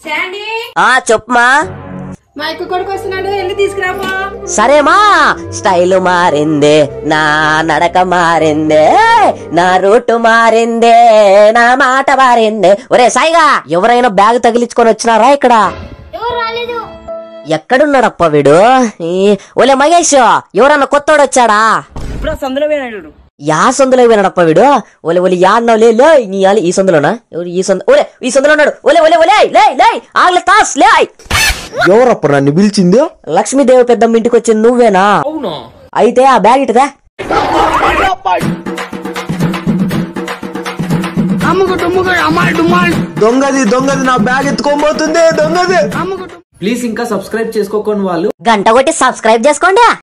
Sandy ఆ చెప్పుమా మా ఇక్క కొడుకు వస్తున్నాడు వెళ్ళి తీసుకురామా సరేమా స్టైల్ మారిందే నా నడక మారిందే నా రూట్ మారిందే నా మాట మారిందే ఒరే సాయిగా ఎవరైనా బ్యాగ్ తగిలించుకొని వచ్చినారా ఇక్కడ ఎవరు రాలేదు ఎక్కడున్నాడప్ప వీడు ఈ, ఒలే మహేష్ ఎవరన్నా కొత్తోడు వచ్చాడా ఇప్పుడు ఆ సందులో పోయినాడు యా సందులో పోయినాడప్ప వీడు ఒలే ఒలి యా అన్నావు లే లే నీ ఆలి ఈ సందులోనా ఎవరు ఈ సందు ఒలే ఈ సందులో ఉన్నాడు ఒలే ఒలే ఒలే లే లే ఆగలే తాస్ లే ఎవరప్పుడు నన్ను పిలిచింది లక్ష్మీదేవి పెద్దమ్మ ఇంటికి వచ్చింది నువ్వేనా అవును అయితే ఆ బ్యాగ్ ఇటుదా దొంగది దొంగది నా బ్యాగ్ ఎత్తుకోబోతుంది దొంగది ప్లీజ్ ఇంకా సబ్స్క్రైబ్ చేసుకోకుండా వాళ్ళు గంట కొట్టి సబ్స్క్రైబ్ చేసుకోండి